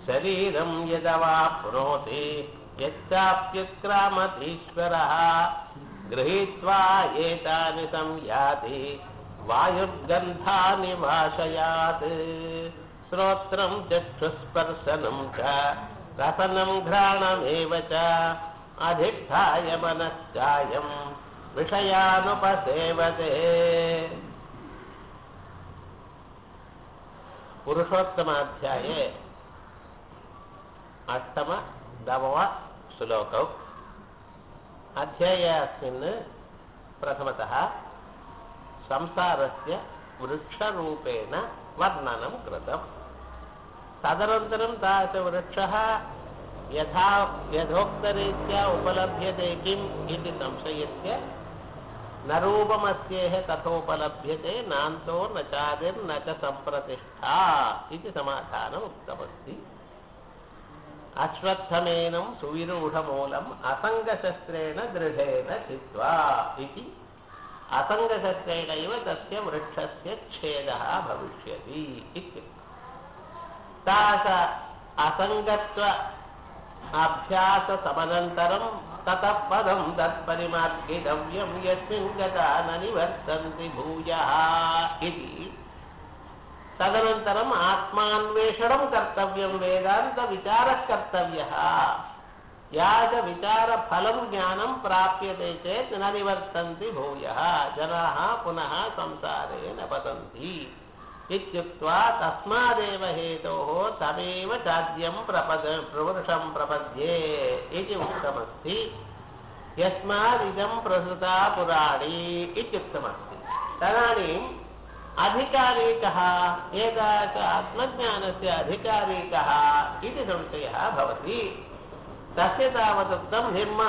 शरीरं यदवाप्नोति यच्चाप्युत्क्रामतीश्वरः गृहीत्वा एतानि संयाति वायुर्गन्धानि भाषयात् श्रोत्रं चक्षुस्पर्शनं च रसनं घ्राणमेव च अधिष्ठाय मनश्चायं विषयानुपसेवते पुरुषोत्तमाध्याये अष्टम नवम श्लोकौ अध्याये अस्मिन् प्रथमतः संसारस्य वृक्षरूपेण वर्णनं कृतम् तदनन्तरं तादृशवृक्षः यथा यथोक्तरीत्या उपलभ्यते किम् इति संशयस्य न रूपमस्येह तथोपलभ्यते नान्तो न चादिर्न च सम्प्रतिष्ठा इति समाधानम् उक्तमस्ति अश्वत्थमेनं सुविरूढमूलम् असङ्गशस्त्रेण दृढेन चित्वा इति असङ्गशस्त्रेणैव तस्य वृक्षस्य छेदः भविष्यति इत्युक्तम् तास असङ्गत्व अभ्याससमनन्तरं ततः पदं तत्परिमार्गितव्यं यस्मिन् गता न निवर्तन्ति भूयः इति तदनन्तरम् आत्मान्वेषणं कर्तव्यं वेदान्तविचारः कर्तव्यः या च विचारफलं ज्ञानं प्राप्यते चेत् न निवर्तन्ति भूयः जनाः पुनः संसारे न पतन्ति इत्युक्त्वा तस्मादेव हेतोः तमेव चाद्यं प्रपद प्रवृषं प्रपद्ये इति उक्तमस्ति यस्मादिदं प्रसृता पुराणी इत्युक्तमस्ति तदानीम् अधिकारी कः एतादृश आत्मज्ञानस्य अधिकारी कः इति संशयः भवति तस्य तावदुक्तं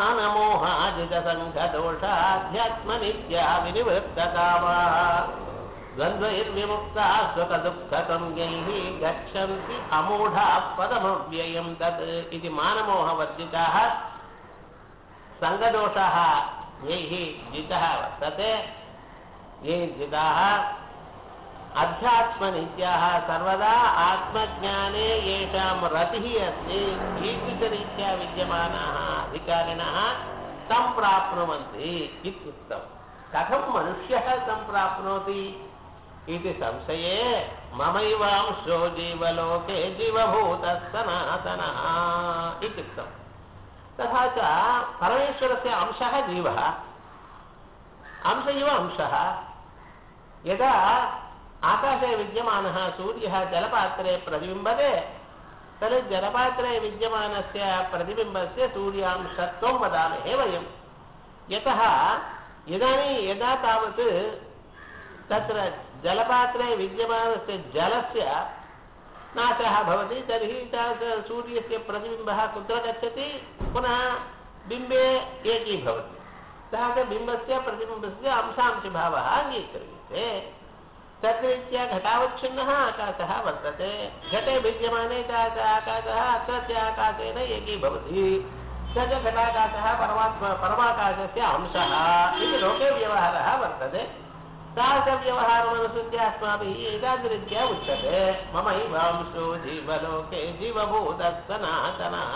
निर्माणमोहाजितसङ्घदोषाध्यात्मनित्या विनिवृत्तकामाः द्वन्द्वैर्विमुक्ताः स्वतदुःखसंज्ञैः गच्छन्ति अमूढाः पदमव्ययं तत् इति मानमोहवर्जिताः सङ्गदोषाः यैः जितः वर्तते ये जिताः अध्यात्मनित्याः सर्वदा आत्मज्ञाने येषां रतिः अस्ति ईदृशरीत्या विद्यमानाः अधिकारिणः तं प्राप्नुवन्ति इत्युक्तम् कथं मनुष्यः तं प्राप्नोति इति संशये ममैवांशो जीवलोके जीवभूतः सनातनः इत्युक्तम् तथा च परमेश्वरस्य अंशः जीवः अंश इव अंशः यदा आकाशे विद्यमानः सूर्यः जलपात्रे प्रतिबिम्बते तर्हि जलपात्रे विद्यमानस्य प्रतिबिम्बस्य सूर्यांशत्वं वदामहे वयं यतः इदानीं यदा तावत् तत्र जलपात्रे विद्यमानस्य जलस्य नाशः भवति तर्हि तादृश सूर्यस्य प्रतिबिम्बः कुत्र गच्छति पुनः बिम्बे एकीभवति सः च बिम्बस्य प्रतिबिम्बस्य अंशांशभावः अङ्गीक्रियते तद्रीत्या घटावच्छिन्नः आकाशः वर्तते घटे विद्यमाने तादृश आकाशः अत्रत्य आकाशेन एकीभवति स च घटाकाशः परमात्मा परमाकाशस्य अंशः इति लोके व्यवहारः वर्तते तादृशव्यवहारमनुसृत्य अस्माभिः एतादृत्या उच्यते ममैवांशो जीवलोके जीवभूतः सनातनः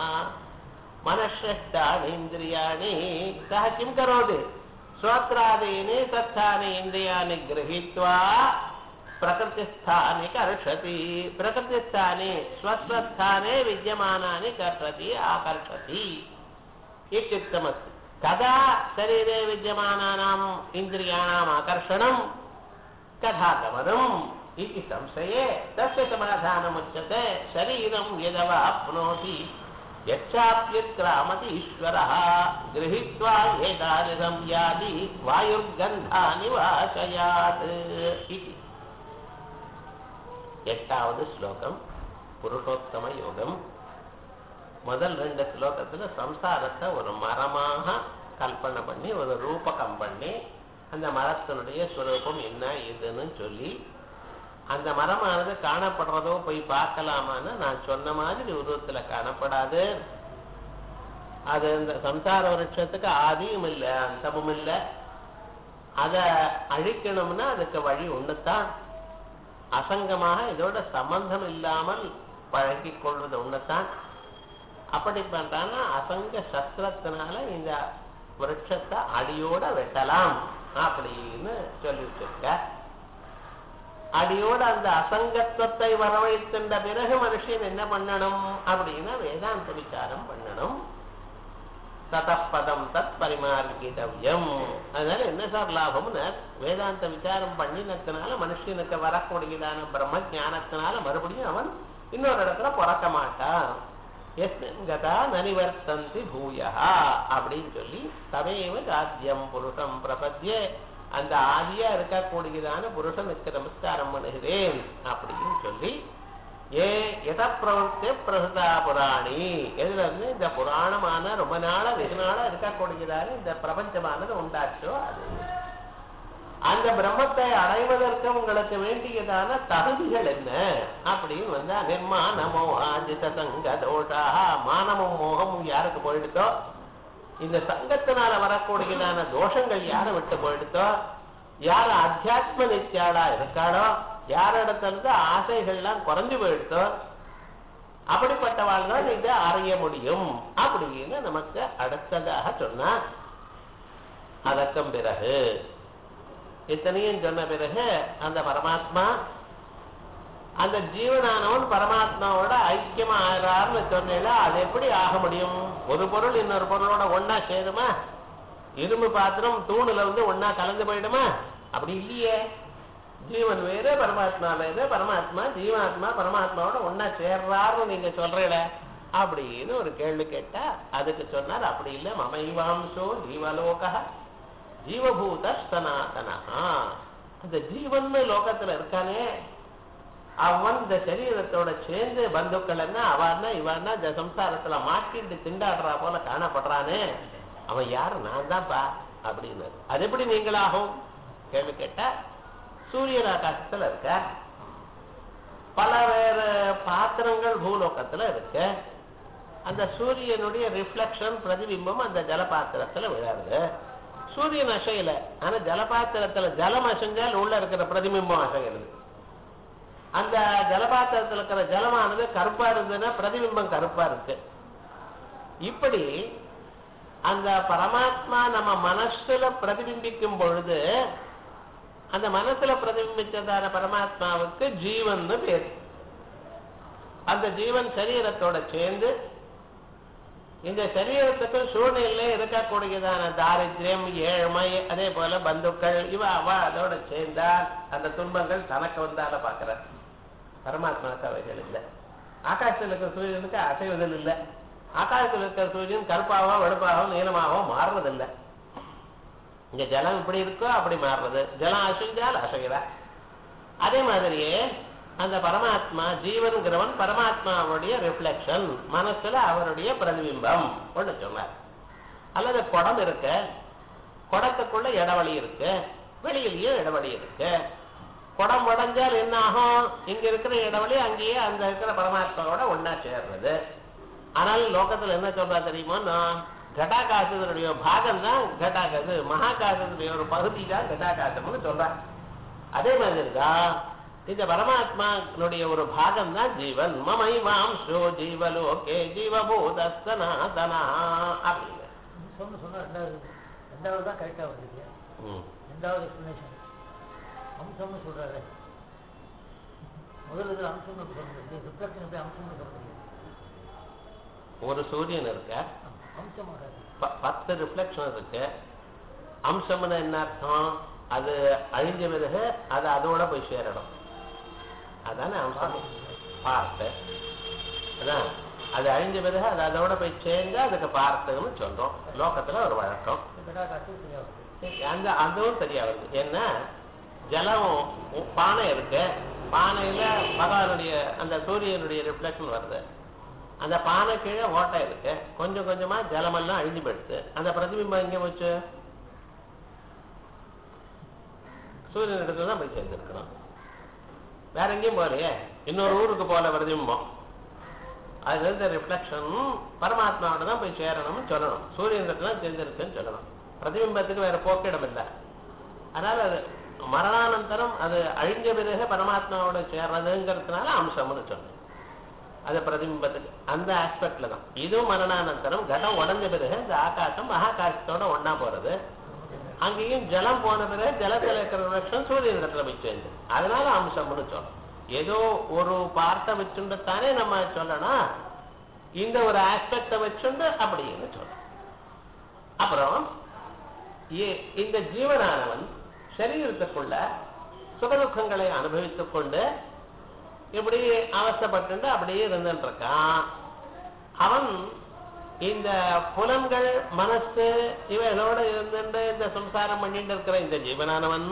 मनःषष्टानीन्द्रियाणि सः किं करोति श्रोत्रादीनि सत्थानि इन्द्रियाणि गृहीत्वा प्रकृतिस्थानि कर्षति प्रकृतिस्थानि स्वस्वस्थाने विद्यमानानि कर्षति आकर्षति इत्युक्तमस्ति कदा शरीरे विद्यमानानाम् इन्द्रियाणाम् आकर्षणं कथा गमनम् इति संशये तस्य समाधानमुच्यते शरीरं यदवाप्नोति यच्चाप्युत्क्रामति ईश्वरः गृहीत्वा एतानि संयाति वायुर्गन्धानि वाशयात् इति எட்டாவது ஸ்லோகம் புருஷோத்தம யோகம் முதல் ரெண்டு ஸ்லோகத்துல சம்சாரத்தை ஒரு மரமாக கல்பனை பண்ணி ஒரு ரூபகம் பண்ணி அந்த மரத்தினுடைய ஸ்வரூபம் என்ன இதுன்னு சொல்லி அந்த மரமானது காணப்படுறதோ போய் பார்க்கலாமான்னு நான் சொன்ன மாதிரி உருவத்துல காணப்படாது அது இந்த சம்சார விருட்சத்துக்கு ஆதியும் இல்லை அந்தமும் இல்லை அதை அழிக்கணும்னா அதுக்கு வழி ஒண்ணுதான் அசங்கமாக இதோட சம்பந்தம் இல்லாமல் பழகி கொள்வது ஒண்ணுதான் அப்படி பண்றான்னா அசங்க சஸ்திரத்தினால இந்த விருட்சத்தை அடியோட வெட்டலாம் அப்படின்னு சொல்லி வச்சிருக்க அடியோட அந்த அசங்கத்துவத்தை வரவழைக்கின்ற பிறகு மனுஷன் என்ன பண்ணணும் அப்படின்னா வேதாந்த விசாரம் பண்ணணும் ததப்பதம் தத் பரிமார்கிதவ்யம் அதனால என்ன சார் லாபம்னு வேதாந்த விசாரம் பண்ணினதுனால மனுஷனுக்கு வரக்கூடியதான பிரம்ம ஞானத்தினால மறுபடியும் அவன் இன்னொரு இடத்துல பிறக்க மாட்டான் எஸ்கதா நனிவர்த்தந்தி பூயா அப்படின்னு சொல்லி தமேவ ஆத்தியம் புருஷம் பிரபத்தியே அந்த ஆதியா இருக்கக்கூடியதான புருஷனுக்கு நமஸ்காரம் பண்ணுகிறேன் அப்படின்னு சொல்லி ஏ எத பிரவர்த்தி பிரசுதா புராணி எதுல இருந்து இந்த புராணமான ரொம்ப நாளா வெகு நாளா இருக்கக்கூடியதான இந்த பிரபஞ்சமானது உண்டாச்சோ அது அந்த பிரம்மத்தை அடைவதற்கு உங்களுக்கு வேண்டியதான தகுதிகள் என்ன அப்படின்னு வந்தா நிர்மாணமோ ஆஜித சங்க தோஷா மானமும் மோகமும் யாருக்கு போயிடுதோ இந்த சங்கத்தினால வரக்கூடியதான தோஷங்கள் யாரை விட்டு போயிடுதோ யார் அத்தியாத்ம நித்தியாளா இருக்காளோ யாரிடத்துல இருந்து ஆசைகள்லாம் குறைஞ்சு போயிடுதோ அப்படிப்பட்டவாள் தான் இதை அறிய முடியும் அப்படின்னு நமக்கு அடுத்ததாக சொன்னா அதற்கும் பிறகு இத்தனையும் சொன்ன பிறகு அந்த பரமாத்மா அந்த ஜீவனானவன் பரமாத்மாவோட ஐக்கியம் ஆகிறார்னு சொன்னேல அது எப்படி ஆக முடியும் ஒரு பொருள் இன்னொரு பொருளோட ஒன்னா சேருமா இரும்பு பாத்திரம் தூணுல வந்து ஒன்னா கலந்து போயிடுமா அப்படி இல்லையே ஜீவன் வேறு பரமாத்மா வேறு பரமாத்மா ஜீவாத்மா பரமாத்மாவோட ஒன்னா சேர்றாருன்னு நீங்க சொல்றீல அப்படின்னு ஒரு கேள்வி கேட்டா அதுக்கு சொன்னார் அப்படி இல்லை மமைவாம்சோ ஜீவலோக ஜீவபூத சனாதனா அந்த ஜீவன் லோகத்துல இருக்கானே அவன் இந்த சரீரத்தோட சேர்ந்து பந்துக்கள் என்ன அவன்னா இவன்னா இந்த சம்சாரத்துல மாட்டிட்டு திண்டாடுறா போல காணப்படுறானே அவன் யாரு நான் தான்ப்பா அப்படின்னு அது எப்படி நீங்களாகும் கேள்வி கேட்டா சூரியன் ஆகாசத்துல இருக்க பல வேறு பாத்திரங்கள் பூலோகத்துல இருக்கு அந்த சூரியனுடைய ரிஃப்ளெக்ஷன் பிரதிபிம்பம் அந்த ஜலபாத்திரத்துல விழாது சூரியன் அசையல ஆனா ஜலபாத்திரத்துல ஜலம் அசைஞ்சால் உள்ள இருக்கிற பிரதிபிம்பம் அசைகிறது அந்த ஜலபாத்திரத்தில் இருக்கிற ஜலமானது கருப்பா இருந்ததுன்னா பிரதிபிம்பம் கருப்பா இருக்கு இப்படி அந்த பரமாத்மா நம்ம மனசுல பிரதிபிம்பிக்கும் பொழுது அந்த மனசுல பிரதிபிம்பிச்சதான பரமாத்மாவுக்கு ஜீவன் பேர் அந்த ஜீவன் சரீரத்தோட சேர்ந்து இந்த சரீரத்துக்கு சூழ்நிலை இருக்கக்கூடியதான தாரித்யம் ஏழ்மை அதே போல பந்துக்கள் இவ அவ அதோட சேர்ந்தா அந்த துன்பங்கள் தனக்கு வந்தால பாக்குற பரமாத்மாவுக்கு அவைகள் இல்லை ஆகாசத்தில் இருக்கிற சூரியனுக்கு அசைவதில் இல்லை ஆகாசத்தில் இருக்கிற சூரியன் கருப்பாவோ வெளுப்பாவோ நீளமாவோ மாறுறதில்லை இங்க ஜலம் இப்படி இருக்கோ அப்படி மாறுறது ஜலம் அசைஞ்சால் அசைகிறா அதே மாதிரியே அந்த பரமாத்மா ஜீவன்கிறவன் பரமாத்மாவுடைய ரிஃப்ளெக்ஷன் மனசுல அவருடைய பிரதிபிம்பம் ஒண்ணு சொன்னார் அல்லது குடம் இருக்கு குடத்துக்குள்ள இடவழி இருக்கு வெளியிலயும் இடவழி இருக்கு குடம் உடஞ்சால் என்ன ஆகும் இங்க இருக்கிற இடவழி அங்கேயே அந்த இருக்கிற பரமாத்மாவோட ஒன்னா சேர்றது ஆனால் லோகத்துல என்ன சொல்றா தெரியுமா கட்டாகாசத்தினுடைய பாகம் தான் கட்டாகாசு மகாகாசத்தினுடைய ஒரு பகுதி தான் கட்டாகாசம்னு சொல்றான் அதே மாதிரி தான் இந்த பரமாத்மானுடைய ஒரு பாகம் தான் ஜீவன் மமை மாம்சோ ஜீவலோகே ஜீவபூதஸ்தனாதனா அப்படின்னு சொன்ன சொன்ன ரெண்டாவது ரெண்டாவது தான் கரெக்டாக வருது ம். ரெண்டாவது எக்ஸ்பிளனேஷன் அம்சம்னு சொல்றாரு முதல்ல இதில் அம்சம்னு சொல்றது ரிஃப்ளெக்ஷன் எப்படி அம்சம்னு சொல்றது ஒரு சூரியன் இருக்க அம்சமாக ப- பத்து ரிஃப்ளெக்ஷன் இருக்கு அம்சம்னு என்ன அர்த்தம் அது அழிஞ்ச பிறகு அது அதோட போய் சேரணும் அதானே அம்சம் பார்த்து அதான் அது அழிஞ்ச பிறகு அது அதோட போய் சேர்ந்து அதுக்கு பார்த்துன்னு சொல்றோம் லோகத்துல ஒரு வழக்கம் கடா காசு சரியா வருது அந்த அதுவும் சரியா வருது ஏன்னா ஜலம் உ- பானை இருக்கு பானையில பகவானுடைய அந்த சூரியனுடைய ரிஃப்ளெக்ஷன் வருது அந்த பானை கீழே ஓட்டை இருக்கு கொஞ்சம் கொஞ்சமா ஜலமெல்லாம் அழிஞ்சு போயிடுது அந்த பிரதிபிம்பம் எங்க போச்சு சூரியன் இடத்துல தான் போய் சேர்ந்துருக்கணும் வேற எங்கேயும் போகலையே இன்னொரு ஊருக்கு போல பிரதிபிம்பம் அதுல இருந்த ரிஃப்ளெக்ஷன் பரமாத்மாவோட தான் போய் சேரணும்னு சொல்லணும் சூரியன் இடத்துல தான் சேர்ந்திருக்குன்னு சொல்லணும் பிரதிபிம்பத்துக்கு வேற போக்கிடம் இல்லை அதனால அது மரணானந்தரம் அது அழிஞ்ச பிறகு பரமாத்மாவோட சேர்றதுங்கிறதுனால அம்சம்னு சொன்னேன் அது பிரதிபிம்பத்துக்கு அந்த ஆஸ்பெக்ட்ல தான் இதுவும் மரணானந்தரம் கடம் உடஞ்ச பிறகு இந்த ஆகாசம் மகாகாசத்தோட ஒண்ணா போறது அங்கேயும் ஜலம் போன பிறகு ஜலத்துல இருக்கிற லட்சம் சூரியன் இடத்துல போய் சேர்ந்து அதனால அம்சம்னு சொல்றோம் ஏதோ ஒரு பார்ட்டை வச்சுண்டு தானே நம்ம சொல்லணும் இந்த ஒரு ஆஸ்பெக்டை வச்சுண்டு அப்படின்னு சொல்றோம் அப்புறம் இ- இந்த ஜீவனானவன் சரீரத்துக்குள்ள சுகதுக்கங்களை அனுபவித்துக் கொண்டு இப்படி அவஸ்தைப்பட்டு அப்படியே இருந்துட்டு இருக்கான் அவன் இந்த புலன்கள் மனசு இவைகளோட இருந்துட்டு இந்த சம்சாரம் பண்ணிட்டு இருக்கிற இந்த ஜீவனானவன்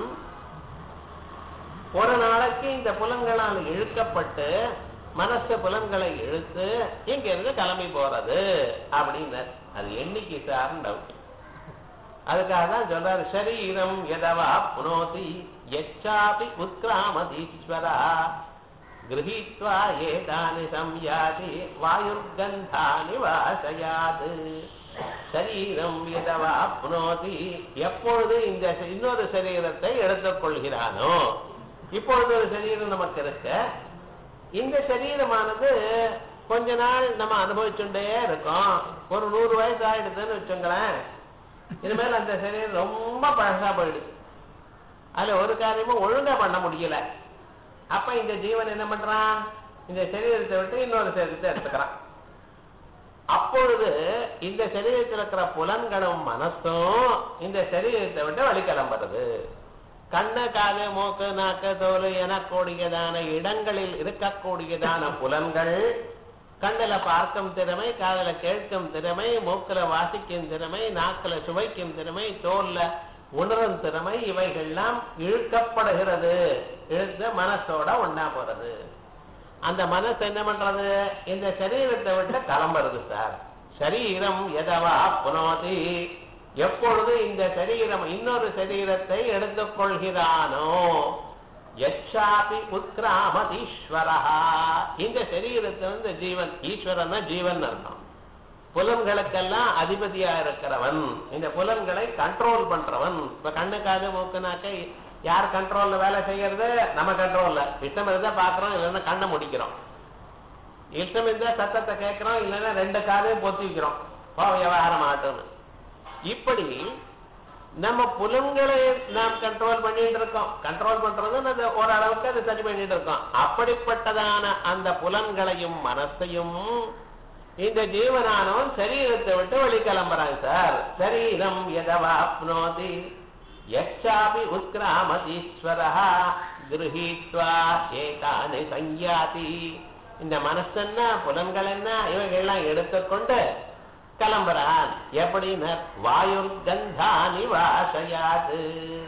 ஒரு நாளைக்கு இந்த புலன்களால் இழுக்கப்பட்டு மனசு புலன்களை இழுத்து இங்க இருந்து கிளம்பி போறது அப்படின்னு அது எண்ணிக்கை சார்ந்த டவுட் அதுக்காக தான் சொல்றாரு சரீரம் எதவா புனோதி எச்சாபி உத்கிராமதீஸ்வரா கிரகித்வா ஏதானி சம்யாதி வாயுர்கந்தானி வாசயாது சரீரம் எதவா புனோதி எப்பொழுது இந்த ச- இன்னொரு சரீரத்தை எடுத்துக் கொள்கிறானோ இப்பொழுது ஒரு சரீரம் நமக்கு இருக்க இந்த சரீரமானது கொஞ்ச நாள் நம்ம அனுபவிச்சுட்டே இருக்கோம் ஒரு நூறு வயசு ஆயிடுதுன்னு வச்சுங்களேன் இனிமேல் அந்த சரீரம் ரொம்ப பழசா போயிடுது அதுல ஒரு காரியமும் ஒழுங்கா பண்ண முடியல அப்ப இந்த ஜீவன் என்ன பண்றான் இந்த சரீரத்தை விட்டு இன்னொரு சரீரத்தை எடுத்துக்கிறான் அப்பொழுது இந்த சரீரத்தில் இருக்கிற புலன்களும் மனசும் இந்த சரீரத்தை விட்டு வழிகிளம்புறது கண்ணு காது மூக்கு நாக்கு தோல் எனக்கூடியதான இடங்களில் இருக்கக்கூடியதான புலன்கள் கண்ணுல பார்க்கும் திறமை காதுல கேட்கும் திறமை மூக்குல வாசிக்கும் திறமை நாக்குல சுவைக்கும் திறமை தோல்ல உணரும் திறமை இவைகள்லாம் இழுக்கப்படுகிறது இழுத்து மனசோட ஒண்ணா போறது அந்த மனசு என்ன பண்றது இந்த சரீரத்தை விட்டு கிளம்புறது சார் சரீரம் எதவா புனோதி எப்பொழுது இந்த சரீரம் இன்னொரு சரீரத்தை எடுத்துக்கொள்கிறானோ யச்சாபி உத்கிராமதீஸ்வரா இந்த சரீரத்திலிருந்து ஜீவன் ஈஸ்வரன்னா ஜீவன் அர்த்தம் புலன்களுக்கெல்லாம் அதிபதியா இருக்கிறவன் இந்த புலன்களை கண்ட்ரோல் பண்றவன் இப்ப கண்ணு காது மூக்கு நாக்கை யார் கண்ட்ரோல்ல வேலை செய்யறது நம்ம கண்ட்ரோல்ல இஷ்டம் இருந்தா பாக்குறோம் இல்லைன்னா கண்ணை முடிக்கிறோம் இஷ்டம் இருந்தா சத்தத்தை கேட்கிறோம் இல்லைன்னா ரெண்டு காதையும் பொத்தி வைக்கிறோம் போ விவகாரம் ஆட்டுன்னு இப்படி நம்ம புலன்களை நாம் கண்ட்ரோல் பண்ணிட்டு இருக்கோம் கண்ட்ரோல் பண்றது அது ஓரளவுக்கு அது சரி பண்ணிட்டு இருக்கோம் அப்படிப்பட்டதான அந்த புலன்களையும் மனசையும் இந்த ஜீவனானவன் சரீரத்தை விட்டு வெளி கிளம்புறான் சார் சரீரம் எதவாப்னோதி யச்சாபி உத்கிராமதீஸ்வரா கிரகீத்வா ஏதானி சஞ்ஞாதி இந்த மனசென்ன புலன்கள் என்ன இவைகள்லாம் எடுத்துக்கொண்டு கிளம்புறான் எப்படின்னு வாயுர் கந்தானி வாசயாது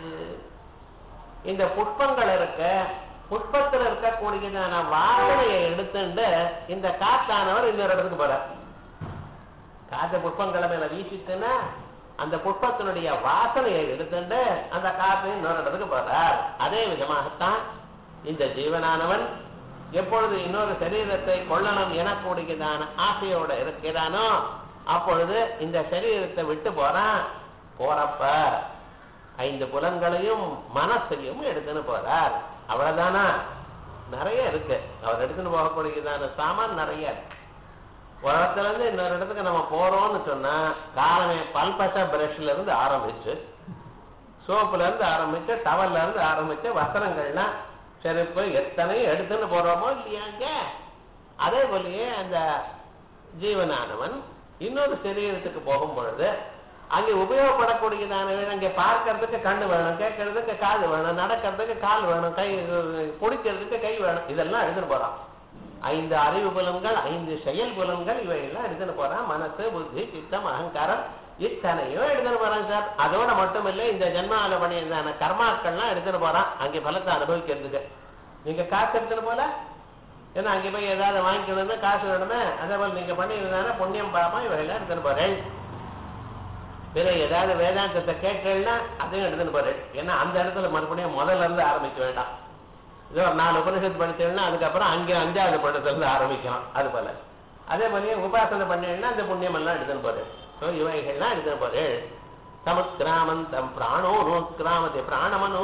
இந்த புஷ்பங்கள் இருக்க புஷ்பத்தில் இருக்கக்கூடியதான வாசனையை எடுத்துட்டு இந்த காத்தானவர் இன்னொரு இடத்துக்கு போறார் காத்த புஷ்பங்களை மேல வீசிட்டுன்னா அந்த புஷ்பத்தினுடைய வாசனையை எடுத்துட்டு அந்த காத்து இன்னொரு இடத்துக்கு போறார் அதே விதமாகத்தான் இந்த ஜீவனானவன் எப்பொழுது இன்னொரு சரீரத்தை கொள்ளணும் எனக்கூடியதான ஆசையோட இருக்கிறானோ அப்பொழுது இந்த சரீரத்தை விட்டு போறான் போறப்ப ஐந்து புலன்களையும் மனசையும் எடுத்துன்னு போறார் அவ்வளவுதானா நிறைய இருக்கு அவர் எடுத்துன்னு போகக்கூடியதான சாமான் நிறைய இருக்கு ஒரு இடத்துல இருந்து இன்னொரு இடத்துக்கு நம்ம போறோம்னு சொன்னா காலமே பல்பச பிரஷ்ல இருந்து ஆரம்பிச்சு சோப்புல இருந்து ஆரம்பிச்சு டவல்ல இருந்து ஆரம்பிச்சு வஸ்திரங்கள்லாம் செருப்பு எத்தனையும் எடுத்துன்னு போறோமோ இல்லையாங்க அதே போலயே அந்த ஜீவனானவன் இன்னொரு சரீரத்துக்கு போகும் பொழுது அங்கே உபயோகப்படக்கூடியதான அங்கே பார்க்கறதுக்கு கண்ணு வேணும் கேட்கறதுக்கு காது வேணும் நடக்கிறதுக்கு கால் வேணும் கை குடிக்கிறதுக்கு கை வேணும் இதெல்லாம் எடுத்துட்டு போறான் ஐந்து அறிவு புலன்கள் ஐந்து செயல் புலன்கள் இவையெல்லாம் எடுத்துட்டு போறான் மனசு புத்தி சித்தம் அகங்காரம் இத்தனையோ எடுத்துட்டு போறான் சார் அதோட மட்டும் இல்லை இந்த ஜென்மால பண்ணியிருந்தான கர்மாக்கள்லாம் எடுத்துட்டு போறான் அங்கே பலத்தை அனுபவிக்கிறதுக்கு நீங்க காசு எடுத்துட்டு போல ஏன்னா அங்கே போய் ஏதாவது வாங்கிக்கணும்னா காசு வேணுமே அதே போல நீங்க பண்ணியிருந்தானே புண்ணியம் பாப்பா இவையெல்லாம் எடுத்துட்டு போறேன் பிற ஏதாவது வேதாந்தத்தை கேட்கலன்னா அதையும் எடுத்துட்டு போறேன் ஏன்னா அந்த இடத்துல மறுபடியும் முதல்ல இருந்து ஆரம்பிக்க வேண்டாம் இதோ ஒரு நாலு உபனிஷத்து படிச்சேன்னா அதுக்கப்புறம் அங்கே அஞ்சாவது படத்துல இருந்து ஆரம்பிக்கலாம் அது போல அதே மாதிரியே உபாசனை பண்ணேன்னா அந்த புண்ணியம் எல்லாம் எடுத்துன்னு போறேன் ஸோ இவைகள்லாம் எடுத்துன்னு போறேன் சமுத்கிராமந்தம் பிராணோனோத்கிராமதி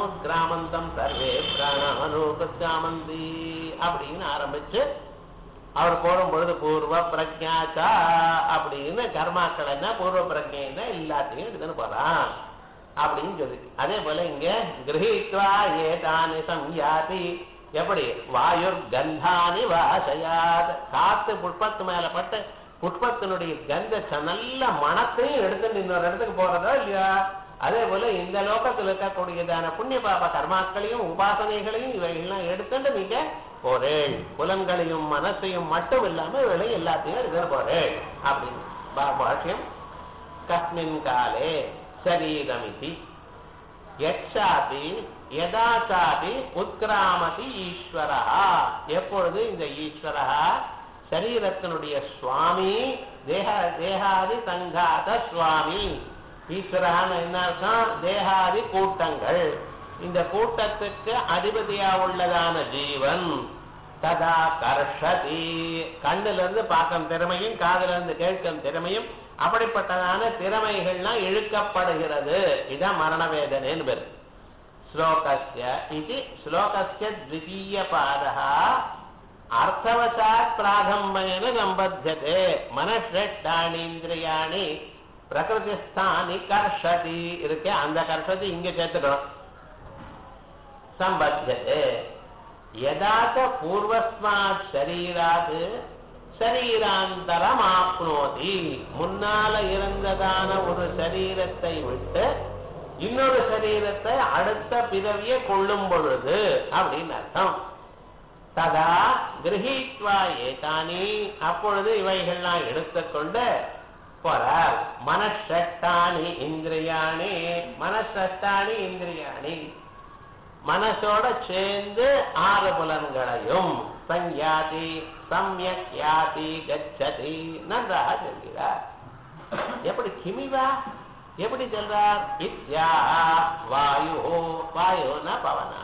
பிராணமனோத்கிராமந்தம் சர்வே பிராணமனோத்கிராமந்தி அப்படின்னு ஆரம்பிச்சு அவர் போடும் பொழுது பூர்வ பிரஜாச்சா அப்படின்னு கர்மாக்கள் என்ன பூர்வ பிரஜை என்ன எல்லாத்தையும் எடுத்துன்னு போறான் அப்படின்னு சொல்லி அதே போல இங்க கிரகித்வா ஏதானி சம்யாதி எப்படி வாயுர் கந்தானி வாசயாத் காத்து புஷ்பத்து மேல பட்டு புஷ்பத்தினுடைய கந்த ச- நல்ல மனத்தையும் எடுத்து இன்னொரு இடத்துக்கு போறதோ இல்லையா அதே போல இந்த லோகத்தில் இருக்கக்கூடியதான புண்ணிய பாப கர்மாக்களையும் உபாசனைகளையும் இவைகள்லாம் எடுத்துட்டு நீங்க போறேன் புலன்களையும் மனசையும் மட்டும் இல்லாம இவளை எல்லாத்தையும் எடுத்துட்டு போறேன் அப்படின்னு பா- பாஷ்யம் கஸ்மின் காலே சரீரமிதி யட்சாதி யதாச்சாதி உத்கிராமதி ஈஸ்வரா எப்பொழுது இந்த ஈஸ்வரா சரீரத்தினுடைய சுவாமி தேக தேகாதி சங்காத சுவாமி ஈஸ்வரஹான்னு என்ன அர்த்தம் தேகாதி கூட்டங்கள் இந்த கூட்டத்துக்கு அதிபதியா உள்ளதான ஜீவன் ததா கர்ஷதி கண்ணுல இருந்து பார்க்கும் திறமையும் காதுல இருந்து கேட்கும் திறமையும் அப்படிப்பட்டதான திறமைகள்லாம் இழுக்கப்படுகிறது இதான் மரண வேதனைன்னு பேரு ஸ்லோகஸ்ய இது ஸ்லோகஸ்ய த்விதீய பாதः அர்த்தவசாத் பிராகம்பேன சம்பத்தியதே மனஷ்டானீந்திரியாணி பிரகிருதிஸ்தானி கர்ஷதி இருக்கு அந்த கர்ஷதி இங்க சேர்த்துக்கணும் சம்பத்தியதே யதாச்ச பூர்வஸ்மாத் சரீராத் சரீராந்தரம் ஆப்னோதி முன்னால இருந்ததான ஒரு சரீரத்தை விட்டு இன்னொரு சரீரத்தை அடுத்த பிறவியை கொள்ளும் பொழுது அப்படின்னு அர்த்தம் ததா கிரகித்வா ஏதானி அப்பொழுது இவைகள்லாம் எடுத்துக்கொண்டு போறார் மனஷட்டானி இந்திரியாணி மனஷட்டானி இந்திரியாணி மனசோட சேர்ந்து ஆறு புலன்களையும் சஞ்ஞாதி சம்யக் யாதி கச்சதி நன்றாக சொல்கிறார் எப்படி கிமிவா எப்படி சொல்றார் இத்யா வாயு வாயுன பவனா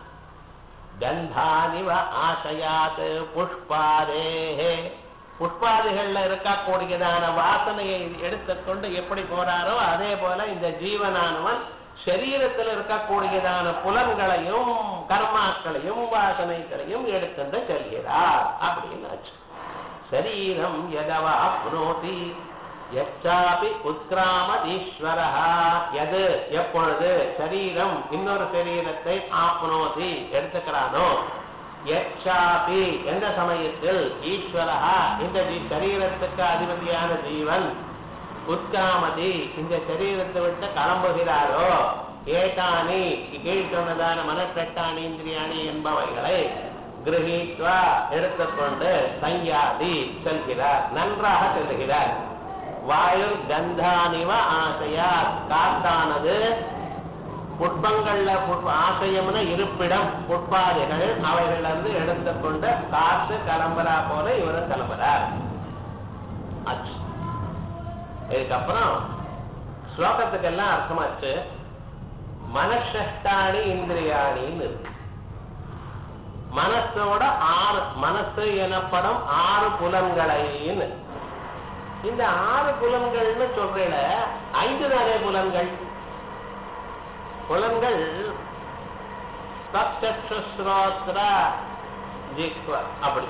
கந்தானிவ ஆசையாத் புஷ்பாதே புஷ்பாதிகள்ல இருக்கக்கூடியதான வாசனையை எடுத்துக்கொண்டு எப்படி போறாரோ அதே போல இந்த ஜீவனானவன் சரீரத்தில் இருக்கக்கூடியதான புலன்களையும் கர்மாக்களையும் வாசனைகளையும் எடுத்துட்டு செல்கிறார் அப்படின்னு ஆச்சு சரீரம் எதவா புனோதி எச்சாபி உத்கிராமதீஸ்வரா எது எப்பொழுது சரீரம் இன்னொரு சரீரத்தை ஆப்னோதி எடுத்துக்கிறானோ எச்சாபி எந்த சமயத்தில் ஈஸ்வரா இந்த ஜீ- சரீரத்துக்கு அதிபதியான ஜீவன் உத்காமதி இந்த சரீரத்தை விட்டு கிளம்புகிறாரோ ஏட்டானி கீழ் சொன்னதான மனக்கட்டானி இந்திரியாணி என்பவைகளை கிரகித்வா எடுத்துக்கொண்டு சஞ்ஞாதி செல்கிறார் நன்றாக செல்கிறார் வாயு கந்தானிவ ஆசையா காத்தானது புட்பங்கள்ல புட்ப ஆசையம்னு இருப்பிடம் புட்பாதைகள் அவைகள்ல இருந்து எடுத்துக்கொண்டு காத்து கிளம்புறா போல இவரும் கிளம்புறார் ஆச்சு இதுக்கப்புறம் ஸ்லோகத்துக்கெல்லாம் அர்த்தமாச்சு மனஷஷ்டாணி இந்திரியாணின்னு இருக்கு மனசோட ஆறு மனசு எனப்படும் ஆறு புலன்களைன்னு இந்த ஆறு புலன்கள்னு சொல்றேல ஐந்து தானே புலன்கள் புலன்கள் ஸ்ரோத்ர ஜிக்வ அப்படி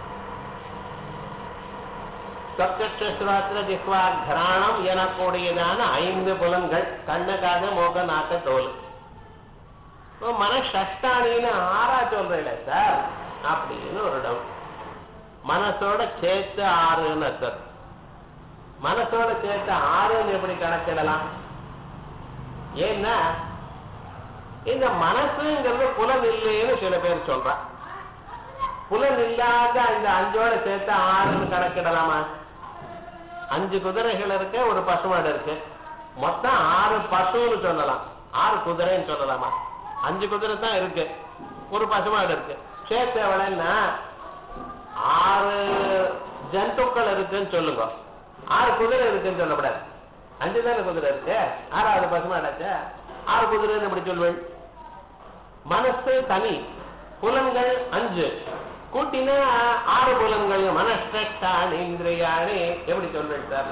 சப்தஸ்ரோத்திர ஜிஹ்வா கிராணம் எனக்கூடியதான ஐந்து புலன்கள் கண்ணு காது மூக்க நாக்க தோல் இப்போ மனசஷ்டானின்னு ஆறா சொல்றேன் சார் அப்படின்னு ஒரு டவுட் மனசோட சேர்த்து ஆறுன்னு அர்த்தம் மனசோட சேர்த்து ஆறுன்னு எப்படி கணக்கிடலாம் ஏன்னா இந்த மனசுங்கிறது புலன் இல்லைன்னு சில பேர் சொல்றான் புலன் இல்லாத இந்த அஞ்சோட சேர்த்து ஆறுன்னு கணக்கிடலாமா அஞ்சு குதிரைகள் இருக்கு ஒரு பசுமாடு இருக்கு மொத்தம் ஆறு பசுன்னு சொல்லலாம் ஆறு குதிரைன்னு சொல்லலாமா அஞ்சு குதிரை தான் இருக்கு ஒரு பசுமாடு இருக்கு சேர்த்து எவ்வளவுன்னா ஆறு ஜந்துக்கள் இருக்குன்னு சொல்லுங்க ஆறு குதிரை இருக்குன்னு சொல்லக்கூடாது அஞ்சு தானே குதிரை இருக்கு ஆறாவது பசுமாடாச்சா ஆறு குதிரைன்னு எப்படி சொல்வேன் மனசு தனி புலன்கள் அஞ்சு கூட்டினா ஆறு புலன்கள் மனஷ்டான் இந்திரியாணி எப்படி சொல்றேன் சார்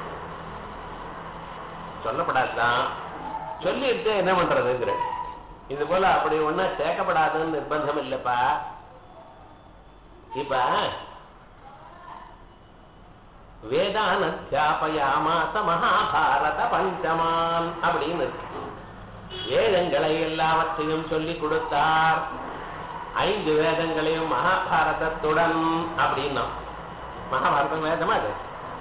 சொல்லப்படாதுதான் சொல்லிட்டு என்ன பண்றதுங்கிற இது போல அப்படி ஒன்னா சேர்க்கப்படாதுன்னு நிர்பந்தம் இல்லப்பா இப்ப வேதானத்தியாபயாமாச மகாபாரத பஞ்சமான் அப்படின்னு இருக்கு. வேதங்களை எல்லாவற்றையும் சொல்லி கொடுத்தார் ஐந்து வேதங்களையும் மகாபாரதத்துடன் அப்படின்னா மகாபாரதம் வேதமா அது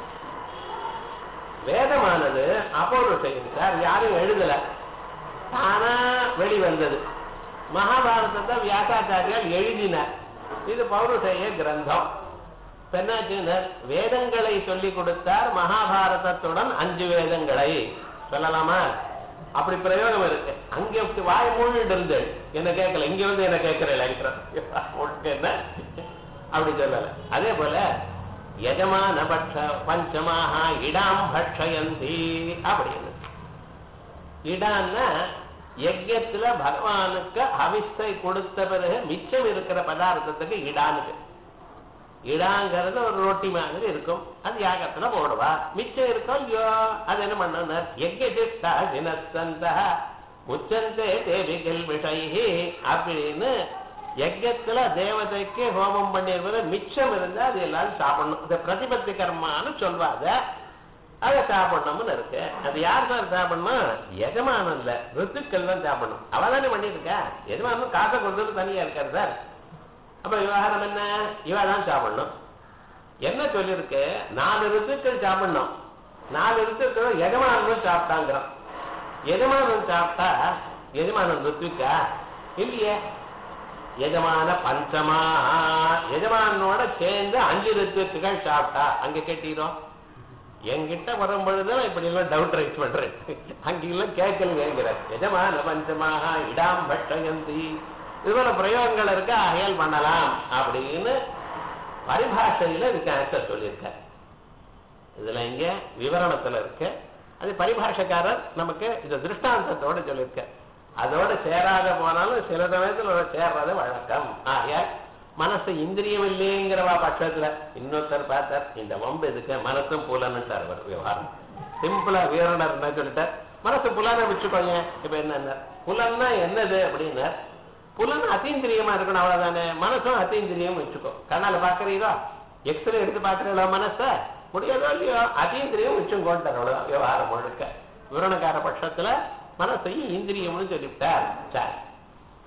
வேதமானது அபௌருஷம் சார் யாரும் எழுதல தானா வெளிவந்தது மகாபாரதத்தை வியாசாச்சாரியால் எழுதினார் இது பௌருஷய கிரந்தம் பெண்ணாச்சினர் வேதங்களை சொல்லி கொடுத்தார் மகாபாரதத்துடன் அஞ்சு வேதங்களை சொல்லலாமா அப்படி பிரயோகம் இருக்கு அங்க வாய் மூழ்கிட்டு இருந்து என்ன கேட்கல இங்க வந்து என்ன கேட்கறேன் என்ன அப்படி சொல்லல அதே போல யஜமான பட்ச பஞ்சமாக இடாம் பட்சயந்தி அப்படின்னு இடான்னா யஜ்யத்துல பகவானுக்கு அவிஸ்தை கொடுத்த பிறகு மிச்சம் இருக்கிற பதார்த்தத்துக்கு இடானுக்கு இடாங்கிறது ஒரு ரொட்டி மாதிரி இருக்கும் அது யாகத்துல போடுவா மிச்சம் இருக்கும் ஐயோ அது என்ன பண்ண யஜ்யதிஷ்டா தினத்தந்த முச்சந்தே தேவிகள் விஷயி அப்படின்னு யஜ்யத்துல தேவதைக்கு ஹோமம் பண்ணிருக்கிற மிச்சம் இருந்தா அது எல்லாரும் சாப்பிடணும் இந்த பிரதிபத்தி கர்மான்னு சொல்வாங்க அதை சாப்பிடணும்னு இருக்கு அது யார் தான் சாப்பிடணும் எஜமானம் இல்ல ருத்துக்கள் தான் சாப்பிடணும் அவ தானே பண்ணியிருக்கா எஜமானம் காசை கொடுத்து தனியா இருக்காரு சார் அப்ப விவகாரம் என்ன இவ தான் சாப்பிடணும் என்ன சொல்லியிருக்கு நாலு ருத்துக்கள் சாப்பிடணும் நாலு ருத்துக்கள் எஜமானமும் சாப்பிட்டாங்கிறோம் எஜமானம் சாப்பிட்டா எஜமானம் ருத்துக்கா இல்லையே எஜமான பஞ்சமா எஜமானோட சேர்ந்து அஞ்சு ருத்துக்கள் சாப்பிட்டா அங்க கேட்டீரோ என்கிட்ட வரும் பொழுதுதான் இப்படி எல்லாம் டவுட் ரைஸ் பண்றேன் அங்கெல்லாம் கேட்கலுங்கிற எஜமான பஞ்சமாக இடாம் பட்டயந்தி இது போல பிரயோகங்கள் இருக்கு அயல் பண்ணலாம் அப்படின்னு பரிபாஷையில இதுக்கு ஆன்சர் சொல்லியிருக்கார் இதுல இங்க விவரணத்துல இருக்கு அது பரிபாஷக்காரர் நமக்கு இந்த திருஷ்டாந்தத்தோட சொல்லியிருக்கார் அதோட சேராத போனாலும் சில சமயத்துல சேர்றது வழக்கம் ஆகையால் மனசு இந்திரியம் இல்லைங்கிறவா பட்சத்துல இன்னொருத்தர் பார்த்தார் இந்த வம்பு எதுக்கு மனசும் புலன்னுட்டார் அவர் விவகாரம் சிம்பிளா வீரனர் என்ன சொல்லிட்டார் மனசு புலனை வச்சுக்கோங்க இப்ப என்ன புலன்னா என்னது அப்படின்னார் புலன் அத்தீந்திரியமா இருக்கணும் அவ்வளவுதானே மனசும் அத்தீந்திரியம் வச்சுக்கோ கண்ணால பாக்குறீங்களோ எக்ஸ்ரே எடுத்து பாக்குறீங்களா மனச முடியாதோ இல்லையோ அதீந்திரியம் வச்சுக்கோன்ட்டார் அவ்வளவுதான் விவகாரம் முழுக்க விவரணக்கார பட்சத்துல மனசையும் இந்திரியம்னு சொல்லிவிட்டார் சரி